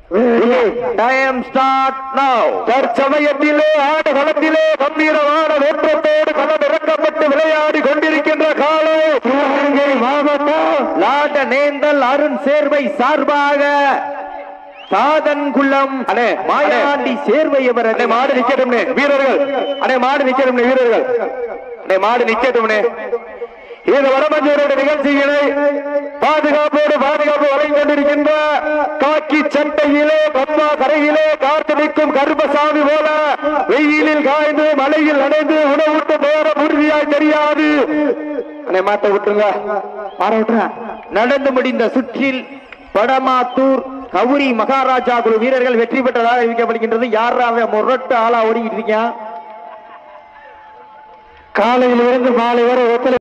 time start now தற்சமயத்திலே ஆடுகளத்திலே கம்பீரமான வேற்றத்தோடு களம் இறக்கப்பட்டு விளையாடி கொண்டிருக்கின்ற காலை சிவகங்கை மாவட்டம் லாட நேந்தல் அருண் சேர்வை சார்பாக சாதன்குளம் அண்ணே, மாயாண்டி சேர்வை அவர் அண்ணே மாடு நிக்கட்டும்னே வீரர்கள் அண்ணே மாடு நிக்கட்டும்னே வீரர்கள் அண்ணே மாடு நிக்கட்டும்னே இது வடமஞ்சூரோட நிகழ்ச்சிகளை பாதுகாப்போடு பாதுகாப்பு வழங்கிக் கொண்டிருக்கின்ற காக்கி சட்டையிலே பத்மா கரையிலே காத்து நிற்கும் கருப்பசாமி போல வெயிலில் காய்ந்து மலையில் நனைந்து உணவுட்டு போற உறுதியாய் தெரியாது அண்ணே மாட்டை விட்டுருங்க மாற விட்டுருங்க நடந்து முடிந்த சுற்றில் படமாத்தூர் கவுரி மகாராஜா குழு வீரர்கள் வெற்றி பெற்றதாக அறிவிக்கப்படுகின்றது யாரா அவன் முரட்டு ஆளா ஓடிக்கிட்டு இருக்கான் காலையிலிருந்து மாலை வரை ஒத்துழை